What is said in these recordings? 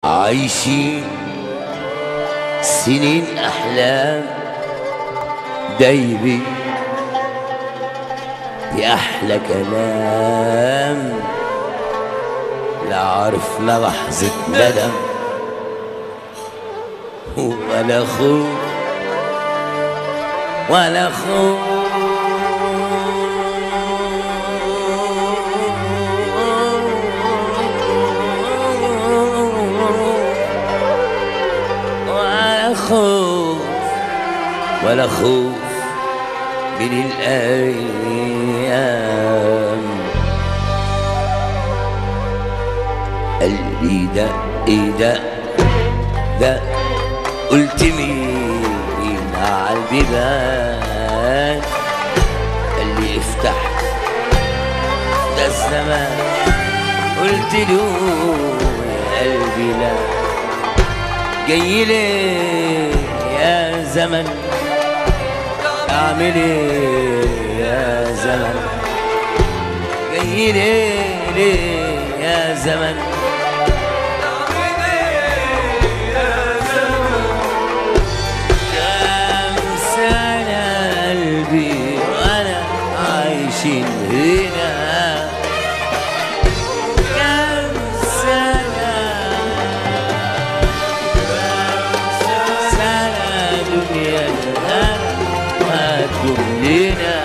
عايشين سنين أحلام دايبي بأحلى كلام لا عرفنا لحظة ندم ولا خوف ولا خوف ولا خوف ولا خوف من الأيام قلبي دق دق دق قلت مين على البيبان قال لي افتح ده الزمان قلت له يا قلبي لا جاي ليه يا زمن اعمل ايه يا زمن جاي ليه ليه يا زمن كم سنة قلبي وانا عايشين هنا كم سنة سنة دنيا الهنا ما كلنا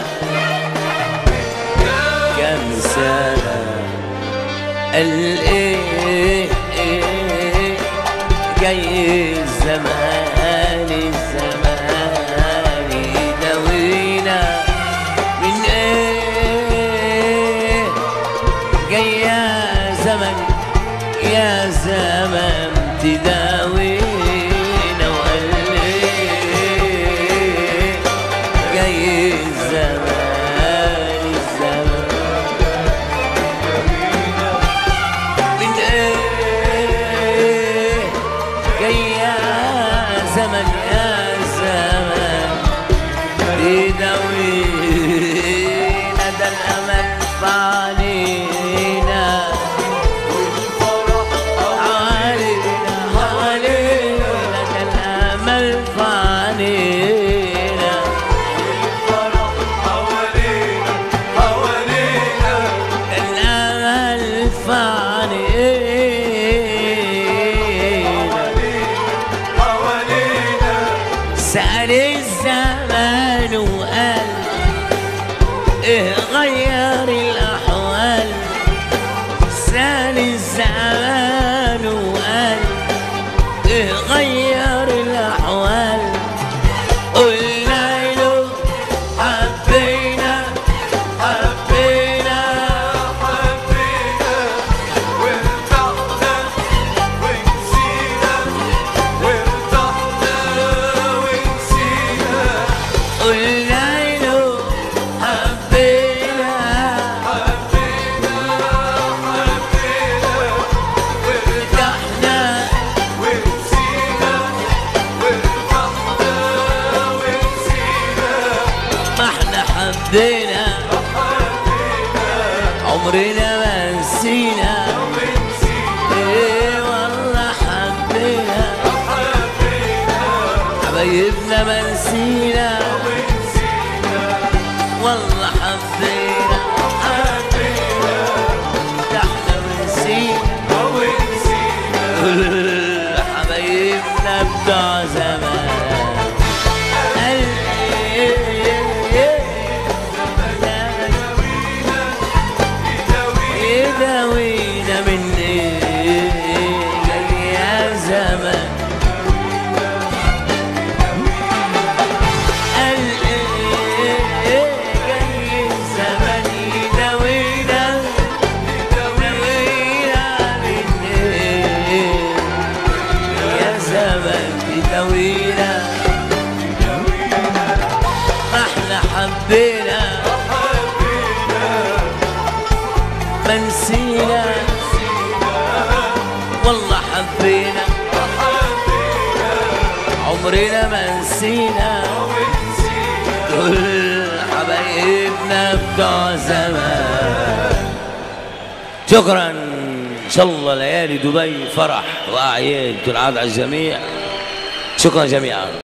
كم سنة قال ايه إيه جاي الزمان الزمان يداوينا من ايه جاي يا زمن يا زمن تداوينا وقال ايه جاي الزمان الزمان من ايه جاي يا زمن يا زمن يداوينا ده الامل فعلينا علينا علينا ده الامل فعلينا الامل فعلينا سأل الزمان وقال إيه غير الأحوال سأل الزمان وقال إيه غير الأحوال قلنا له حبينا حبينا قلنا له حبينا ارتحنا ما احنا حبينا عمرنا ما نسينا ايه والله حبينا حبايبنا ما نسينا والله حبينا ده احنا ونسينا حبايبنا بتوع زمان قال إيه إيه إيه يداوينا من ايه جاي يا زمان قال ايه جاي الزمن يداوينا يداوينا من ايه يا زمن يداوينا ما احنا حبينا ما نسينا والله حبينا عمرنا ما نسينا كل حبايبنا بتوع زمان شكرا ان شاء الله ليالي دبي فرح واعياد تنعاد على الجميع شكرا جميعا